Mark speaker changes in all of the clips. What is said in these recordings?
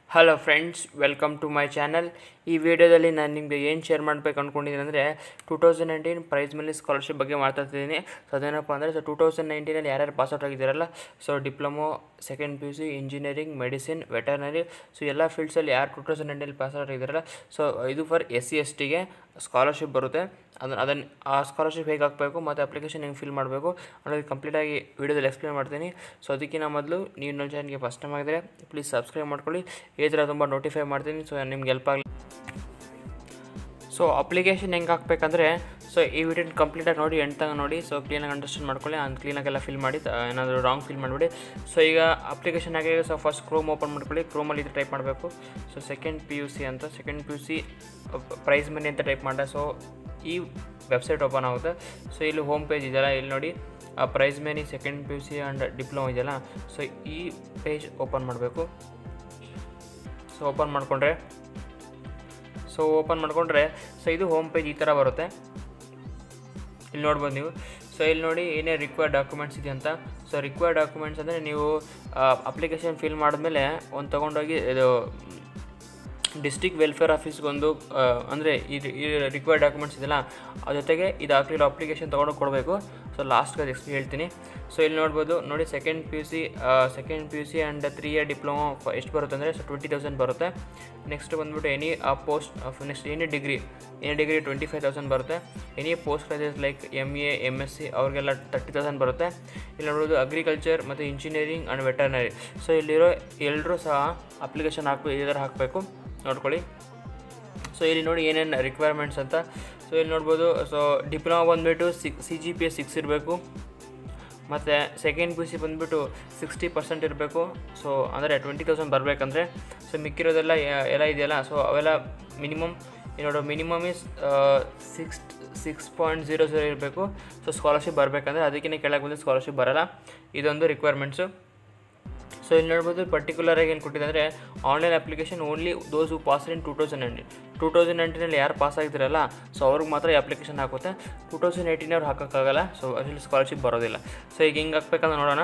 Speaker 1: hello friends welcome to my channel ಈ ವಿಡಿಯೋದಲ್ಲಿ ನಾನು ನಿಮಗೆ ಏನು ಶೇರ್ ಮಾಡಬೇಕು ಅಂದ್ಕೊಂಡಿದ್ದೀನಿ ಅಂದರೆ two thousand nineteen prize money scholarship ಬಗ್ಗೆ ಮಾತಾಡ್ತಿದ್ದೀನಿ ಸೊ ಅದೇನಪ್ಪ ಅಂದರೆ ಸೊ ಟೂ ತೌಸಂಡ್ ನೈನ್ಟೀನಲ್ಲಿ ಯಾರ್ಯಾರು ಪಾಸ್ಔಟ್ ಆಗಿದ್ದಾರಲ್ಲ so diploma second P U C engineering medicine veterinary so ಎಲ್ಲ ಫೀಲ್ಡ್ಸಲ್ಲಿ ಯಾರು ಟೂ ತೌಸಂಡ್ ನೈನ್ಟೀನಲ್ಲಿ ಪಾಸ್ಔಟ್ ಆಗಿದ್ದಾರಲ್ಲ ಸೊ ಇದು ಫಾರ್ ಎಸ್ ಸಿ ಎಸ್ ಟಿಗೆ ಸ್ಕಾಲರ್ಶಿಪ್ ಬರುತ್ತೆ ಅದನ್ನು ಅದನ್ನು ಆ ಸ್ಕಾಲರ್ಶಿಪ್ ಹೇಗೆ ಹಾಕಬೇಕು ಮತ್ತು ಅಪ್ಲಿಕೇಶನ್ ಹೆಂಗೆ ಫಿಲ್ ಮಾಡಬೇಕು ಅನ್ನೋದು ಕಂಪ್ಲೀಟಾಗಿ ವೀಡಿಯೋದಲ್ಲಿ ಎಕ್ಸ್ಪ್ಲೇನ್ ಮಾಡ್ತೀನಿ ಸೊ ಅದಕ್ಕಿಂತ ಮೊದಲು ನೀವು ನನ್ನ ಚಾನಲ್ಗೆ ಫಸ್ಟ್ ಟೈಮ್ ಆಗಿದ್ರೆ ಪ್ಲೀಸ್ ಸಬ್ಸ್ಕ್ರೈಬ್ ಮಾಡ್ಕೊಳ್ಳಿ ಈ ಥರ ತುಂಬ ನೋಟಿಫೈ ಮಾಡ್ತೀನಿ ಸೊ ನಿಮ್ಗೆ ಹೆಲ್ಪ್ ಆಗಲಿ ಸೊ ಅಪ್ಲಿಕೇಶನ್ ಹೆಂಗೆ ಹಾಕ್ಬೇಕಂದ್ರೆ ಸೊ ಈ ವಿಡಿಯೋನ ಕಂಪ್ಲೀಟಾಗಿ ನೋಡಿ ಎಂಡ್ ತನಕ ನೋಡಿ ಸೊ ಕ್ಲೀನಾಗಿ ಅಂಡರ್ಸ್ಟ್ಯಾಂಡ್ ಮಾಡ್ಕೊಳ್ಳಿ ಅದು ಕ್ಲೀನಾಗೆಲ್ಲ ಫಿಲ್ ಮಾಡಿ ತ- ಏನಾದರೂ ರಾಂಗ್ ಫಿಲ್ ಮಾಡಿಬಿಡಿ ಸೊ ಈಗ ಅಪ್ಲಿಕೇಶನ್ ಆಗಿ ಸೊ ಫಸ್ಟ್ ಕ್ರೋಮ್ ಓಪನ್ ಮಾಡ್ಕೊಳ್ಳಿ ಕ್ರೋಮಲ್ಲಿ ಇದು ಟೈಪ್ ಮಾಡಬೇಕು so second P U C ಅಂತ second P U C prize money ಅಂತ ಟೈಪ್ ಮಾಡಿದೆ ಸೊ ಈ ವೆಬ್ಸೈಟ್ ಓಪನ್ ಆಗುತ್ತೆ ಸೊ ಇಲ್ಲಿ ಹೋಮ್ ಪೇಜ್ ಇದೆಯಲ್ಲ ಇಲ್ಲಿ ನೋಡಿ ಆ prize money second P U C and diploma ಇದೆಯಲ್ಲ ಸೊ ಈ ಪೇಜ್ ಓಪನ್ ಮಾಡಬೇಕು ಸೊ ಓಪನ್ ಮಾಡಿಕೊಂಡ್ರೆ ಸೊ ಓಪನ್ ಮಾಡಿಕೊಂಡ್ರೆ ಸೊ ಇದು ಹೋಮ್ ಪೇಜ್ ಈ ಥರ ಬರುತ್ತೆ ಇಲ್ಲಿ ನೋಡ್ಬೋದು ನೀವು ಸೊ ಇಲ್ಲಿ ನೋಡಿ ಏನೇ ರಿಕ್ವೈರ್ಡ್ ಡಾಕ್ಯುಮೆಂಟ್ಸ್ ಇದೆ ಅಂತ ಸೊ ರಿಕ್ವೈರ್ಡ್ ಡಾಕ್ಯುಮೆಂಟ್ಸ್ ಅಂದರೆ ನೀವು ಅಪ್ಲಿಕೇಶನ್ ಫಿಲ್ ಮಾಡಿದ್ಮೇಲೆ ಒಂದು ತೊಗೊಂಡೋಗಿ ಇದು ಡಿಸ್ಟಿಕ್ ವೆಲ್ಫೇರ್ ಆಫೀಸ್ಗೊಂದು ಅಂದರೆ ಈ ಈ ರಿಕ್ವೈರ್ಡ್ ಡಾಕ್ಯುಮೆಂಟ್ಸ್ ಇದೆಯಲ್ಲ ಅದ್ರ ಜೊತೆಗೆ ಇದು ಹಾಕಿರೋ ಅಪ್ಲಿಕೇಶನ್ ತೊಗೊಂಡು ಕೊಡಬೇಕು ಸೊ ಲಾಸ್ಟ್ಗೆ ಅದು ಎಕ್ಸ್ಪ್ಲೇನ್ ಹೇಳ್ತೀನಿ ಸೊ ಇಲ್ಲಿ ನೋಡ್ಬೋದು ನೋಡಿ second P U C second P U C and three year diploma ಎಷ್ಟು ಬರುತ್ತೆ ಅಂದರೆ ಸೊ ಟ್ವೆಂಟಿ ತೌಸಂಡ್ ಬರುತ್ತೆ ನೆಕ್ಸ್ಟ್ ಬಂದ್ಬಿಟ್ಟು any post next any degree any degree twenty five thousand ಬರುತ್ತೆ any post graduate like M A M S C ಅವ್ರಿಗೆಲ್ಲ thirty thousand ಬರುತ್ತೆ ಇಲ್ಲಿ ನೋಡೋದು ಅಗ್ರಿಕಲ್ಚರ್ ಮತ್ತು ಇಂಜಿನಿಯರಿಂಗ್ ಆ್ಯಂಡ್ ವೆಟರ್ನರಿ ಸೊ ಇಲ್ಲಿರೋ ಎಲ್ಲರೂ ಸಹ ಅಪ್ಲಿಕೇಶನ್ ಹಾಕಬೇಕು ಈ ಥರ ಹಾಕಬೇಕು ನೋಡ್ಕೊಳ್ಳಿ ಸೊ ಇಲ್ಲಿ ನೋಡಿ ಏನೇನು ರಿಕ್ವೈರ್ಮೆಂಟ್ಸ್ ಅಂತ ಸೊ ಇಲ್ಲಿ ನೋಡ್ಬೋದು ಸೊ ಡಿಪ್ಲೊಮಾ ಬಂದುಬಿಟ್ಟು six C G P S six ಇರಬೇಕು ಮತ್ತು ಸೆಕೆಂಡ್ ಪಿ ಯು ಸಿ ಬಂದುಬಿಟ್ಟು ಸಿಕ್ಸ್ಟಿ ಪರ್ಸೆಂಟ್ ಇರಬೇಕು ಸೊ ಅಂದರೆ ಟ್ವೆಂಟಿ ತೌಸಂಡ್ ಬರಬೇಕಂದ್ರೆ ಸೊ ಮಿಕ್ಕಿರೋದೆಲ್ಲ ಯ- ಎಲ್ಲ ಇದೆಯಲ್ಲ ಸೊ ಅವೆಲ್ಲ ಮಿನಿಮಮ್ ನೋಡೋ minimum is six six point zero zero ಇರಬೇಕು ಸೊ ಸ್ಕಾಲರ್ಶಿಪ್ ಬರಬೇಕಂದ್ರೆ ಅದಕ್ಕಿಂತ ಕೆಳಗೆ ಬಂದು ಸ್ಕಾಲರ್ಶಿಪ್ ಬರಲ್ಲ ಇದೊಂದು ರಿಕ್ವೈರ್ಮೆಂಟ್ಸು ಸೊ ಇಲ್ಲಿ ನೋಡ್ಬೋದು ಪರ್ಟಿಕ್ಯುಲರ್ ಆಗಿ ಏನು ಕೊಟ್ಟಿದೆ ಅಂದರೆ online application only those who pass in two thousand nineteen two thousand ನೈನ್ಟೀನಲ್ಲಿ ಯಾರು ಪಾಸ್ ಆಗಿದ್ದೀರಲ್ಲ ಸೊ ಅವ್ರಿಗೆ ಮಾತ್ರ ಈ ಅಪ್ಲಿಕೇಶನ್ ಹಾಕುತ್ತೆ ಟೂ ತೌಸಂಡ್ ಏಯ್ಟೀನ್ ಅವ್ರು ಹಾಕೋಕ್ಕಾಗಲ್ಲ ಸೊ ಅದರಲ್ಲಿ ಸ್ಕಾಲರ್ಶಿಪ್ ಬರೋದಿಲ್ಲ ಸೊ ಈಗ ಹಿಂಗೆ ಹಾಕ್ಬೇಕಂತ ನೋಡೋಣ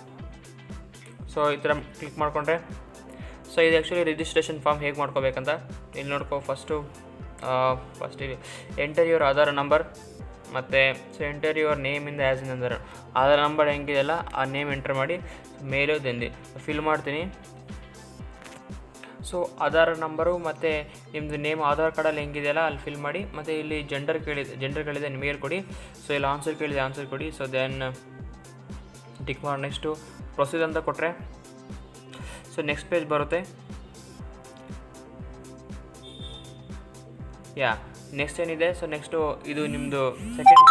Speaker 1: ಸೊ ಈ ಥರ ಕ್ಲಿಕ್ ಮಾಡಿಕೊಂಡ್ರೆ ಸೊ ಇದು ಆ್ಯಕ್ಚುಲಿ ರಿಜಿಸ್ಟ್ರೇಷನ್ ಫಾರ್ಮ್ ಹೇಗೆ ಮಾಡ್ಕೋಬೇಕಂತ ಇಲ್ಲಿ ನೋಡ್ಕೋ ಫಸ್ಟು ಫಸ್ಟ್ ಇಲ್ಲಿ ಎಂಟರ್ ಯುವರ್ ಆಧಾರ್ ನಂಬರ್ ಮತ್ತು ಸೊ ಎಂಟರ್ ಯುವರ್ ನೇಮಿಂದ ಆ್ಯಸ್ ಇನ್ ಅಂದರೆ ಆಧಾರ್ ನಂಬರ್ ಹೆಂಗಿದೆಯಲ್ಲ ಆ ನೇಮ್ ಎಂಟರ್ ಮಾಡಿ ಮೇಲೂ ದಂದಿ ಫಿಲ್ ಮಾಡ್ತೀನಿ ಸೊ ಆಧಾರ್ ನಂಬರು ಮತ್ತು ನಿಮ್ಮದು ನೇಮ್ ಆಧಾರ್ ಕಾರ್ಡಲ್ಲಿ ಹೆಂಗಿದೆಯಲ್ಲ ಅಲ್ಲಿ ಫಿಲ್ ಮಾಡಿ ಮತ್ತು ಇಲ್ಲಿ ಜೆಂಡರ್ ಕೇಳಿದೆ ಜೆಂಡರ್ ಕೇಳಿದೆ ಮೇಲ್ ಕೊಡಿ ಸೊ ಇಲ್ಲಿ ಆನ್ಸರ್ ಕೇಳಿದೆ ಆನ್ಸರ್ ಕೊಡಿ ಸೊ ದೆನ್ ಟಿಕ್ ಮಾಡಿ ನೆಕ್ಸ್ಟು ಪ್ರೊಸೀಜ್ ಅಂತ ಕೊಟ್ಟರೆ ಸೊ ನೆಕ್ಸ್ಟ್ ಪೇಜ್ ಬರುತ್ತೆ ಯಾ ನೆಕ್ಸ್ಟ್ ಏನಿದೆ ಸೊ ನೆಕ್ಸ್ಟು ಇದು ನಿಮ್ಮದು second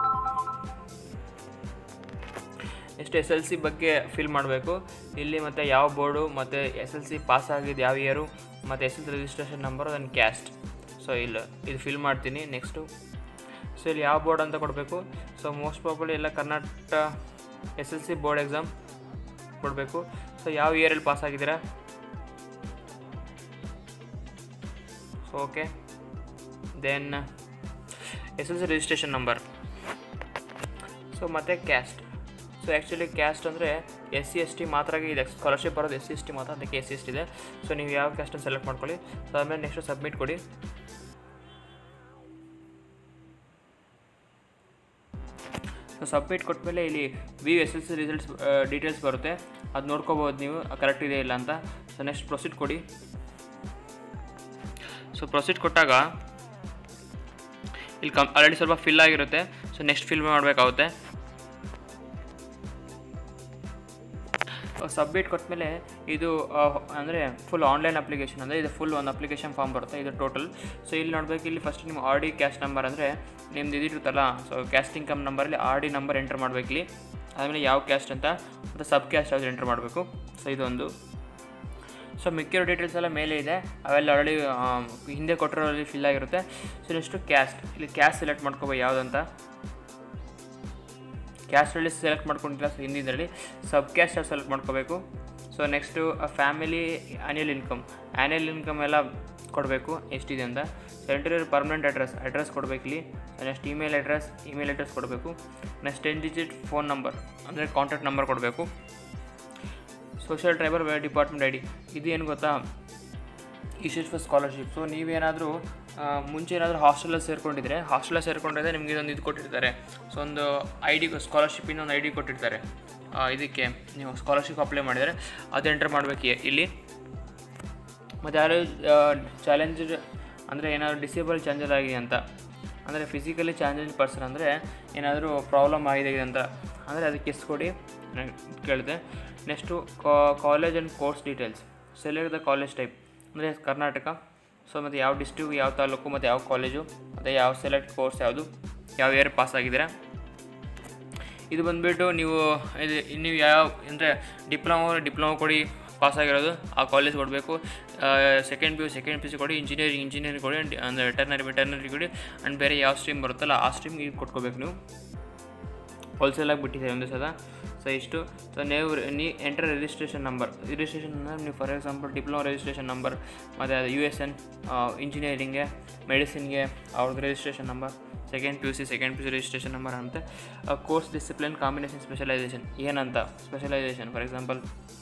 Speaker 1: next S L C ಬಗ್ಗೆ ಫಿಲ್ ಮಾಡಬೇಕು ಇಲ್ಲಿ ಮತ್ತು ಯಾವ ಬೋರ್ಡು ಮತ್ತು ಎಸ್ ಎಲ್ ಸಿ ಪಾಸ್ ಆಗಿದ್ದು ಯಾವ ಇಯರು ಮತ್ತು S L C registration number ಅದನ್ನು ಕ್ಯಾಸ್ಟ್ ಸೊ ಇಲ್ಲ ಇದು ಫಿಲ್ ಮಾಡ್ತೀನಿ ನೆಕ್ಸ್ಟು ಸೊ ಇಲ್ಲಿ ಯಾವ ಬೋರ್ಡ್ ಅಂತ ಕೊಡಬೇಕು ಸೊ ಮೋಸ್ಟ್ ಪ್ರಾಬಲಿ ಎಲ್ಲ Karnataka S L C board exam ಕೊಡಬೇಕು ಸೊ ಯಾವ ಇಯರಲ್ಲಿ ಪಾಸ್ ಆಗಿದ್ದೀರಾ so okay then S L C registration number so ಮತ್ತು ಕ್ಯಾಸ್ಟ್ ಸೊ ಆ್ಯಕ್ಚುಲಿ ಕ್ಯಾಸ್ಟ್ ಅಂದರೆ ಎಸ್ ಸಿ ಎಸ್ ಟಿ ಮಾತ್ರ ಇದೆ ಸ್ಕಾಲರ್ಶಿಪ್ ಬರೋದು ಎಸ್ ಸಿ ಎಸ್ ಟಿ ಮಾತ್ರ ಅದಕ್ಕೆ ಎಸ್ ಸಿ ಎಸ್ ಟಿ ಇದೆ ಸೊ ನೀವು ಯಾವ ಕ್ಯಾಸ್ಟನ್ನು ಸೆಲೆಕ್ಟ್ ಮಾಡ್ಕೊಳ್ಳಿ ಸೊ ಆಮೇಲೆ ನೆಕ್ಸ್ಟು ಸಬ್ಮಿಟ್ ಕೊಡಿ ಸೊ ಸಬ್ಮಿಟ್ ಕೊಟ್ಟಮೇಲೆ ಇಲ್ಲಿ V S L C results details ಬರುತ್ತೆ ಅದು ನೋಡ್ಕೋಬೋದು ನೀವು ಕರೆಕ್ಟ್ ಇದೆ ಇಲ್ಲ ಅಂತ ಸೊ ನೆಕ್ಸ್ಟ್ ಪ್ರೊಸೀಡ್ ಕೊಡಿ ಸೊ ಪ್ರೊಸೀಡ್ ಕೊಟ್ಟಾಗ ಇಲ್ಲಿ ಕಮ್ ಆಲ್ರೆಡಿ ಸ್ವಲ್ಪ ಫಿಲ್ ಆಗಿರುತ್ತೆ ಸೊ ನೆಕ್ಸ್ಟ್ ಫಿಲ್ ಮಾಡಬೇಕಾಗುತ್ತೆ ಸಬ್ಮಿಟ್ ಕೊಟ್ಟಮೇಲೆ ಇದು ಅಂದರೆ ಫುಲ್ ಆನ್ಲೈನ್ ಅಪ್ಲಿಕೇಶನ್ ಅಂದರೆ ಇದು ಫುಲ್ ಒಂದು ಅಪ್ಲಿಕೇಶನ್ ಫಾರ್ಮ್ ಬರುತ್ತೆ ಇದು ಟೋಟಲ್ ಸೊ ಇಲ್ಲಿ ನೋಡಬೇಕು ಇಲ್ಲಿ ಫಸ್ಟ್ ನಿಮ್ಮ ಆರ್ ಡಿ ಕ್ಯಾಸ್ಟ್ ನಂಬರ್ ಅಂದರೆ ನಿಮ್ದು ಇದಿರುತ್ತಲ್ಲ ಸೊ ಕ್ಯಾಸ್ಟ್ ಇನ್ಕಮ್ ನಂಬರಲ್ಲಿ ಆರ್ ಡಿ ನಂಬರ್ ಎಂಟರ್ ಮಾಡಬೇಕು ಇಲ್ಲಿ ಆದಮೇಲೆ ಯಾವ ಕ್ಯಾಸ್ಟ್ ಅಂತ ಮತ್ತು ಸಬ್ ಕ್ಯಾಸ್ಟ್ ಯಾವ್ದು ಎಂಟರ್ ಮಾಡಬೇಕು ಸೊ ಇದೊಂದು ಸೊ ಮಿಕ್ಕಿರೋ ಡೀಟೇಲ್ಸ್ ಎಲ್ಲ ಮೇಲೆ ಇದೆ ಅವೆಲ್ಲ ಆಲ್ರೆಡಿ ಹಿಂದೆ ಕೊಟ್ಟಿರೋಲ್ಲಿ ಫಿಲ್ ಆಗಿರುತ್ತೆ ಸೊ ನೆಕ್ಸ್ಟು ಕ್ಯಾಸ್ಟ್ ಇಲ್ಲಿ ಕ್ಯಾಸ್ಟ್ ಸೆಲೆಕ್ಟ್ ಮಾಡ್ಕೋಬೇಕು ಯಾವುದಂತ ಕ್ಯಾಸ್ಟಲ್ಲಿ ಸೆಲೆಕ್ಟ್ ಮಾಡ್ಕೊಂಡಿಲ್ಲ ಸೊ ಹಿಂದಿನಲ್ಲಿ ಸಬ್ ಕ್ಯಾಸ್ಟ್ ಸೆಲೆಕ್ಟ್ ಮಾಡ್ಕೋಬೇಕು so next family annual income annual income ಎಲ್ಲ ಕೊಡಬೇಕು ಎಷ್ಟಿದೆ ಅಂತ so enter permanent address address ಕೊಡಬೇಕು ಇಲ್ಲಿ next email address email address ಕೊಡಬೇಕು next ten digit phone number ಅಂದರೆ ಕಾಂಟ್ಯಾಕ್ಟ್ ನಂಬರ್ ಕೊಡಬೇಕು social tribal department I D ಇದು ಏನು ಗೊತ್ತಾ ಇಶ್ಯೂಸ್ ಫಾರ್ ಸ್ಕಾಲರ್ಶಿಪ್ ಸೊ ನೀವೇನಾದರೂ ಮುಂಚೆ ಏನಾದರೂ ಹಾಸ್ಟೆಲಲ್ಲಿ ಸೇರಿಕೊಂಡಿದ್ರೆ ಹಾಸ್ಟೆಲಲ್ಲಿ ಸೇರಿಕೊಂಡಿದ್ರೆ ನಿಮಗೆ ಇದೊಂದು ಇದು ಕೊಟ್ಟಿರ್ತಾರೆ ಸೊ ಒಂದು ಐ ಡಿ ಸ್ಕಾಲರ್ಶಿಪ್ಪಿನ ಒಂದು ಐ ಡಿ ಕೊಟ್ಟಿರ್ತಾರೆ ಆ, ಇದಕ್ಕೆ ನೀವು ಸ್ಕಾಲರ್ಶಿಪ್ ಅಪ್ಲೈ ಮಾಡಿದರೆ ಅದು ಎಂಟರ್ ಮಾಡಬೇಕು ಇಲ್ಲಿ ಮತ್ತು ಯಾರು ಚಾಲೆಂಜ್ಡ್ ಅಂದರೆ ಏನಾದರೂ ಡಿಸೇಬಲ್ ಚಾರ್ಜರ್ ಆಗಿದೆ ಅಂತ ಅಂದರೆ ಫಿಸಿಕಲಿ ಚಾಲೆಂಜ್ ಪರ್ಸನ್ ಅಂದರೆ ಏನಾದರೂ ಪ್ರಾಬ್ಲಮ್ ಆಗಿದೆ ಅಂತ ಅಂದರೆ ಅದಕ್ಕೆ ಎಷ್ಟು ಕೊಡಿ ನಾನು ಕೇಳಿದೆ next college and course details select the college type ಅಂದರೆ ಕರ್ನಾಟಕ ಸೊ ಮತ್ತು ಯಾವ ಡಿಸ್ಟ್ರಿಕ್ ಯಾವ ತಾಲೂಕು ಮತ್ತು ಯಾವ ಕಾಲೇಜು ಮತ್ತು ಯಾವ ಸೆಲೆಕ್ಟ್ ಕೋರ್ಸ್ ಯಾವುದು ಯಾವ ಇಯರ್ ಪಾಸ್ ಆಗಿದ್ದೀರಾ ಇದು ಬಂದುಬಿಟ್ಟು ನೀವು ಇದು ನೀವು ಯಾವ ಅಂದರೆ ಡಿಪ್ಲೊಮಾ ಡಿಪ್ಲೊಮಾ ಕೊಡಿ ಪಾಸ್ ಆಗಿರೋದು ಆ ಕಾಲೇಜ್ ಕೊಡಬೇಕು second P U second P C ಕೊಡಿ ಇಂಜಿನಿಯರಿಂಗ್ ಇಂಜಿನಿಯರಿಂಗ್ ಕೊಡಿ and- ಅಂದರೆ ವೆಟರ್ನರಿ ವೆಟರ್ನರಿ ಕೊಡಿ ಆ್ಯಂಡ್ ಬೇರೆ ಯಾವ ಸ್ಟ್ರೀಮ್ ಬರುತ್ತಲ್ಲ ಆ ಸ್ಟ್ರೀಮ್ಗೆ ಕೊಟ್ಕೋಬೇಕು ನೀವು ಹೋಲ್ಸೇಲಾಗಿ ಬಿಟ್ಟಿದ್ದಾರೆ ಒಂದು ಸಲ ಸೊ ಇಷ್ಟು ಸೊ ನೀವು ನೀ enter registration number registration number ನೀವು for example diploma registration number ಮತ್ತು ಯು ಎಸ್ ಎನ್ ಇಂಜಿನಿಯರಿಂಗ್ಗೆ ಮೆಡಿಸಿನ್ಗೆ ಅವ್ರದ್ದು registration number second P U C second P U C registration number ಅಂತೆ ಕೋರ್ಸ್ ಡಿಸಿಪ್ಲಿನ್ ಕಾಂಬಿನೇಷನ್ ಸ್ಪೆಷಲೈಸೇಷನ್ ಏನಂತ specialisation for example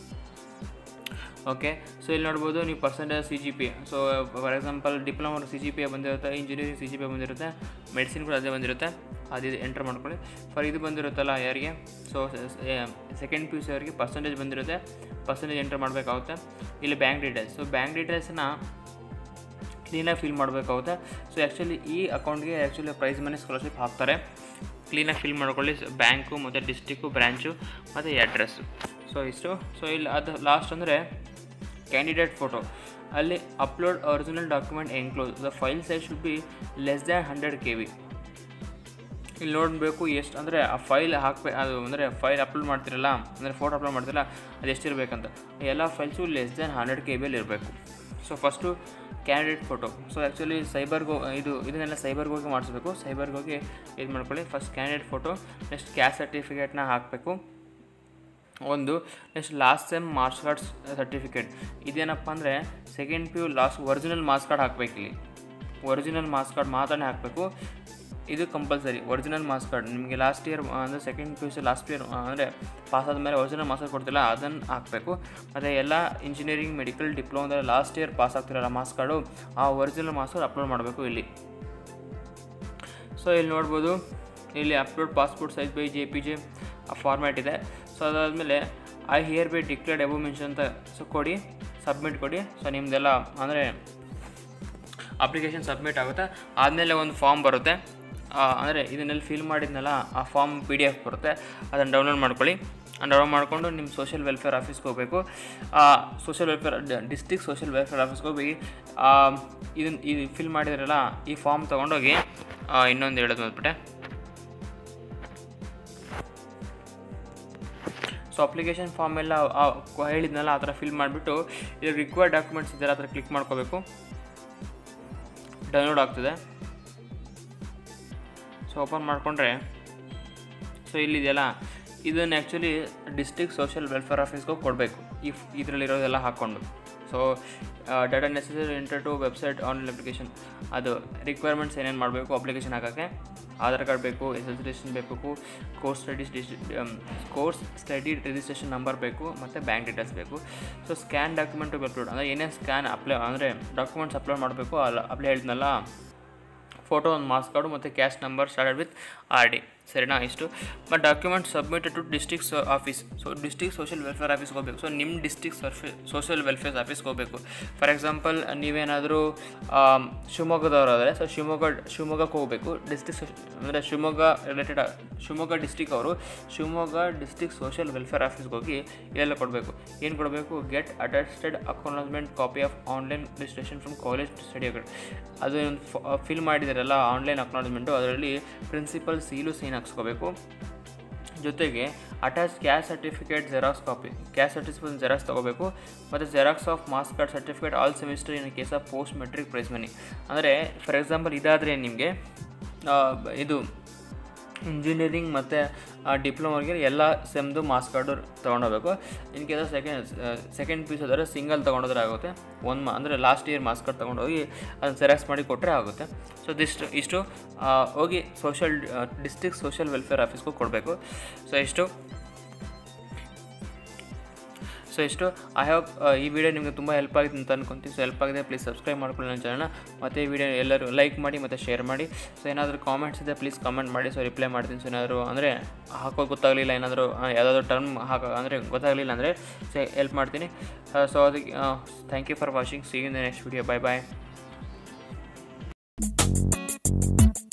Speaker 1: okay so ಇಲ್ಲಿ ನೋಡ್ಬೋದು ನೀವು percentage C G P so for example diploma C G P ಬಂದಿರುತ್ತೆ engineering C G P ಬಂದಿರುತ್ತೆ medicine ಕೂಡ ಅದೇ ಬಂದಿರುತ್ತೆ ಅದು ಎಂಟರ್ ಮಾಡ್ಕೊಳ್ಳಿ ಫಾರ್ ಇದು ಬಂದಿರುತ್ತಲ್ಲ ಯಾರಿಗೆ so second P U C ಅವರಿಗೆ ಪರ್ಸೆಂಟೇಜ್ ಬಂದಿರುತ್ತೆ ಪರ್ಸೆಂಟೇಜ್ ಎಂಟರ್ ಮಾಡಬೇಕಾಗುತ್ತೆ ಇಲ್ಲಿ ಬ್ಯಾಂಕ್ ಡೀಟೇಲ್ಸ್ ಸೊ ಬ್ಯಾಂಕ್ ಡೀಟೇಲ್ಸ್ನ ಕ್ಲೀನಾಗಿ ಫಿಲ್ ಮಾಡಬೇಕಾಗುತ್ತೆ ಸೊ ಆ್ಯಕ್ಚುಲಿ ಈ ಅಕೌಂಟ್ಗೆ ಆ್ಯಕ್ಚುಲಿ ಪ್ರೈಸ್ ಮನಿ ಸ್ಕಾಲರ್ಶಿಪ್ ಹಾಕ್ತಾರೆ ಕ್ಲೀನಾಗಿ ಫಿಲ್ ಮಾಡ್ಕೊಳ್ಳಿ ಬ್ಯಾಂಕು ಮತ್ತು ಡಿಸ್ಟಿಕ್ಕು ಬ್ರ್ಯಾಂಚು ಮತ್ತು ಅಡ್ರೆಸ್ಸು ಸೊ ಇಷ್ಟು ಸೊ ಇಲ್ಲಿ ಅದು ಲಾಸ್ಟ್ ಅಂದರೆ ಕ್ಯಾಂಡಿಡೇಟ್ ಫೋಟೋ ಅಲ್ಲಿ upload original document enclose the file size should be less than hundred K B ಇಲ್ಲಿ ನೋಡಬೇಕು ಎಷ್ಟು ಅಂದರೆ ಆ ಫೈಲ್ ಹಾಕ್ಬೇಕು ಅದು ಅಂದರೆ ಫೈಲ್ ಅಪ್ಲೋಡ್ ಮಾಡ್ತಿರಲ್ಲ ಅಂದರೆ ಫೋಟೋ ಅಪ್ಲೋಡ್ ಮಾಡ್ತಿರಲ್ಲ ಅದು ಎಷ್ಟಿರಬೇಕಂತ ಎಲ್ಲ files less than hundred K ಬಿಯಲ್ಲಿ ಇರಬೇಕು so first candidate photo so actually ಸೈಬರ್ಗೆ ಇದು ಇದನ್ನೆಲ್ಲ ಸೈಬರ್ಗೆ ಹೋಗಿ ಮಾಡಿಸ್ಬೇಕು ಸೈಬರ್ಗೆ ಹೋಗಿ ಇದು ಮಾಡ್ಕೊಳ್ಳಿ first candidate photo next caste ಸರ್ಟಿಫಿಕೇಟ್ನ ಹಾಕಬೇಕು ಒಂದು next last sem marks card certificate ಇದೇನಪ್ಪ ಅಂದರೆ second P U last original marks card ಹಾಕಬೇಕು ಇಲ್ಲಿ ಒರಿಜಿನಲ್ ಮಾರ್ಕ್ಸ್ ಕಾರ್ಡ್ ಮಾತ್ರನೇ ಹಾಕಬೇಕು ಇದು ಕಂಪಲ್ಸರಿ ಒರಿಜಿನಲ್ ಮಾರ್ಕ್ಸ್ ಕಾರ್ಡ್ ನಿಮಗೆ ಲಾಸ್ಟ್ ಇಯರ್ ಅಂದರೆ second P U C last year ಅಂದರೆ ಪಾಸ್ ಆದಮೇಲೆ ಒರಿಜಿನಲ್ ಮಾರ್ಕ್ಸ್ ಕಾರ್ಡ್ ಕೊಡ್ತಿಲ್ಲ ಅದನ್ನು ಹಾಕಬೇಕು ಮತ್ತು ಎಲ್ಲ ಇಂಜಿನಿಯರಿಂಗ್ ಮೆಡಿಕಲ್ ಡಿಪ್ಲೊಮಾದಲ್ಲಿ ಲಾಸ್ಟ್ ಇಯರ್ ಪಾಸ್ ಆಗ್ತಿರಲ್ಲ ಮಾರ್ಕ್ಸ್ ಕಾರ್ಡು ಆ ಒರಿಜಿನಲ್ ಮಾರ್ಕ್ಸ್ ಕಾರ್ಡ್ ಅಪ್ಲೋಡ್ ಮಾಡಬೇಕು ಇಲ್ಲಿ ಸೊ ಇಲ್ಲಿ ನೋಡ್ಬೋದು ಇಲ್ಲಿ upload passport size by J P J ಆ ಫಾರ್ಮ್ಯಾಟ್ ಇದೆ ಸೊ ಅದಾದಮೇಲೆ I hereby declared above mention ಅಂತ ಸೊ ಕೊಡಿ ಸಬ್ಮಿಟ್ ಕೊಡಿ ಸೊ ನಿಮ್ಮದೆಲ್ಲ ಅಂದರೆ ಅಪ್ಲಿಕೇಶನ್ ಸಬ್ಮಿಟ್ ಆಗುತ್ತೆ ಆದಮೇಲೆ ಒಂದು ಫಾರ್ಮ್ ಬರುತ್ತೆ ಅಂದರೆ ಇದನ್ನೆಲ್ಲ ಫಿಲ್ ಮಾಡಿದ್ನಲ್ಲ ಆ ಫಾರ್ಮ್ ಪಿ ಡಿ ಎಫ್ ಬರುತ್ತೆ ಅದನ್ನು ಡೌನ್ಲೋಡ್ ಮಾಡ್ಕೊಳ್ಳಿ ಡೌನ್ಲೋಡ್ ಮಾಡಿಕೊಂಡು ನಿಮ್ಮ ಸೋಷಿಯಲ್ ವೆಲ್ಫೇರ್ ಆಫೀಸ್ಗೆ ಹೋಗಬೇಕು social welfare district social welfare ಆಫೀಸ್ಗೆ ಹೋಗಿ ಇದನ್ನು ಇದು ಫಿಲ್ ಮಾಡಿದ್ರಲ್ಲ ಈ ಫಾರ್ಮ್ ತೊಗೊಂಡೋಗಿ ಇನ್ನೊಂದು ಹೇಳೋದು ಬಂದ್ಬಿಟ್ಟೆ ಸೊ ಅಪ್ಲಿಕೇಶನ್ ಫಾರ್ಮ್ ಎಲ್ಲ ಆ ಕ- ಹೇಳಿದ್ನಲ್ಲ ಆ ಥರ ಫಿಲ್ ಮಾಡಿಬಿಟ್ಟು ಇದು ರಿಕ್ವೈರ್ಡ್ ಡಾಕ್ಯುಮೆಂಟ್ಸ್ ಇದೆಲ್ಲ ಆ ಥರ ಕ್ಲಿಕ್ ಮಾಡ್ಕೋಬೇಕು ಡೌನ್ಲೋಡ್ ಆಗ್ತದೆ ಸೊ ಓಪನ್ ಮಾಡಿಕೊಂಡ್ರೆ ಸೊ ಇಲ್ಲಿದೆಯಲ್ಲ ಇದನ್ನು ಆ್ಯಕ್ಚುಲಿ ಡಿಸ್ಟ್ರಿಕ್ಟ್ ಸೋಷಿಯಲ್ ವೆಲ್ಫೇರ್ ಆಫೀಸ್ಗೆ ಹೋಗಿ ಕೊಡಬೇಕು ಇಫ್ ಇದರಲ್ಲಿರೋದೆಲ್ಲ ಹಾಕ್ಕೊಂಡು so data necessary enter to website online application ಅದು ರಿಕ್ವೈರ್ಮೆಂಟ್ಸ್ ಏನೇನು ಮಾಡಬೇಕು ಅಪ್ಲಿಕೇಶನ್ ಹಾಕೋಕ್ಕೆ ಆಧಾರ್ ಕಾರ್ಡ್ ಬೇಕು ಎಸ್ ಎಲ್ ರಿಜಿಸ್ಟ್ರೇಷನ್ ಬೇಕು course studies course study registration number ಬೇಕು ಮತ್ತು ಬ್ಯಾಂಕ್ ಡೀಟೇಲ್ಸ್ ಬೇಕು ಸೊ ಸ್ಕ್ಯಾನ್ ಡಾಕ್ಯುಮೆಂಟ್ ಅಪ್ಲೋಡ್ ಅಂದರೆ ಏನೇ ಸ್ಕ್ಯಾನ್ ಅಪ್ಲೈ ಅಂದರೆ ಡಾಕ್ಯುಮೆಂಟ್ಸ್ ಅಪ್ಲೋಡ್ ಮಾಡಬೇಕು ಅಲ್ಲ ಅಪ್ಲೈ ಹೇಳಿದ್ನಲ್ಲ ಫೋಟೋ ಒಂದು ಮಾರ್ಕ್ಸ್ ಕಾರ್ಡು ಮತ್ತು caste number started with R D ಸರಿನಾ ಇಷ್ಟು but document submitted to district office so district social welfare ಆಫೀಸ್ಗೆ ಹೋಗಬೇಕು ಸೊ ನಿಮ್ಮ ಡಿಸ್ಟ್ರಿಕ್ಟ್ ಸರ್ಫೆ ಸೋಷಿಯಲ್ ವೆಲ್ಫೇರ್ ಆಫೀಸ್ಗೆ ಹೋಗಬೇಕು ಫಾರ್ ಎಕ್ಸಾಂಪಲ್ ನೀವೇನಾದರೂ ಶಿವಮೊಗ್ಗದವರಾದರೆ ಸೊ ಶಿವಮೊಗ್ಗ ಶಿವಮೊಗ್ಗಕ್ಕೆ ಹೋಗಬೇಕು ಡಿಸ್ಟ್ರಿಕ್ಟ್ ಅಂದರೆ ಶಿವಮೊಗ್ಗ ರಿಲೇಟೆಡ್ ಶಿವಮೊಗ್ಗ ಡಿಸ್ಟಿಕ್ ಅವರು ಶಿವಮೊಗ್ಗ ಡಿಸ್ಟ್ರಿಕ್ಟ್ ಸೋಷಿಯಲ್ ವೆಲ್ಫೇರ್ ಆಫೀಸ್ಗೆ ಹೋಗಿ ಇಲ್ಲೆಲ್ಲ ಕೊಡಬೇಕು ಏನು ಕೊಡಬೇಕು get attested acknowledgement copy of online registration from college study ಅದು ಫಿಲ್ ಮಾಡಿದಾರಲ್ಲ ಆನ್ಲೈನ್ ಅಕ್ನಾಲಜ್ಮೆಂಟು ಅದರಲ್ಲಿ ಪ್ರಿನ್ಸಿಪಲ್ ಸೀಲು ಸೈನ್ ಹಾಕ್ಸ್ಕೋಬೇಕು ಜೊತೆಗೆ attach caste certificate xerox copy caste certificate xerox ತೊಗೋಬೇಕು ಮತ್ತು xerox of marks card certificate all semester in case of post matric prize money ಅಂದರೆ for example ಇದಾದರೆ ನಿಮಗೆ ಇದು ಇಂಜಿನಿಯರಿಂಗ್ ಮತ್ತು ಡಿಪ್ಲೊಮಾಗೆ ಎಲ್ಲ ಸೆಮ್ದು ಮಾರ್ಕ್ಸ್ ಕಾರ್ಡು ತೊಗೊಂಡೋಗ್ಬೇಕು in case second second piece ಆದರೆ ಸಿಂಗಲ್ ತೊಗೊಂಡೋದ್ರೆ ಆಗುತ್ತೆ ಒಂದು ಮಾ ಅಂದರೆ ಲಾಸ್ಟ್ ಇಯರ್ ಮಾರ್ಕ್ಸ್ ಕಾರ್ಡ್ ತೊಗೊಂಡೋಗಿ ಅದನ್ನು ಸೆರಾಕ್ಸ್ ಮಾಡಿ ಕೊಟ್ಟರೆ ಆಗುತ್ತೆ ಸೊ ದಿಷ್ಟು ಇಷ್ಟು ಆ, ಹೋಗಿ ಸೋಷಲ್ ಡಿಸ್ಟ್ರಿಕ್ಟ್ ಸೋಷಿಯಲ್ ವೆಲ್ಫೇರ್ ಆಫೀಸ್ಗೂ ಕೊಡಬೇಕು ಸೊ ಇಷ್ಟು ಸೊ ಇಷ್ಟು ಐ ಹೋಪ್ ಈ ವಿಡಿಯೋ ನಿಮಗೆ ತುಂಬ ಹೆಲ್ಪ್ ಆಗಿದೆ ಅಂತ ಅನ್ಕೊಂತೀನಿ ಸೊ ಹೆಲ್ಪ್ ಆಗಿದೆ ಪ್ಲೀಸ್ ಸಬ್ಸ್ಕ್ರೈಬ್ ಮಾಡ್ಕೊಳ್ಳಿ ನನ್ನ ಚಾನಲ್ನ ಮತ್ತು ಈ ವಿಡಿಯೋ ಎಲ್ಲರೂ ಲೈಕ್ ಮಾಡಿ ಮತ್ತು ಶೇರ್ ಮಾಡಿ ಸೊ ಏನಾದರೂ ಕಾಮೆಂಟ್ಸ್ ಇದೆ ಪ್ಲೀಸ್ ಕಾಮೆಂಟ್ ಮಾಡಿ ಸೊ ರಿಪ್ಲೈ ಮಾಡ್ತೀನಿ ಸೊ ಏನಾದರೂ ಅಂದರೆ ಹಾಕೋದು ಗೊತ್ತಾಗಲಿಲ್ಲ ಏನಾದರೂ ಯಾವುದಾದ್ರು ಟರ್ಮ್ ಹಾಕೋ ಅಂದರೆ ಗೊತ್ತಾಗಲಿಲ್ಲ ಅಂದರೆ ಸೊ ಹೆಲ್ಪ್ ಮಾಡ್ತೀನಿ ಸೊ ಅದಕ್ಕೆ thank you for watching see in the next video bye bye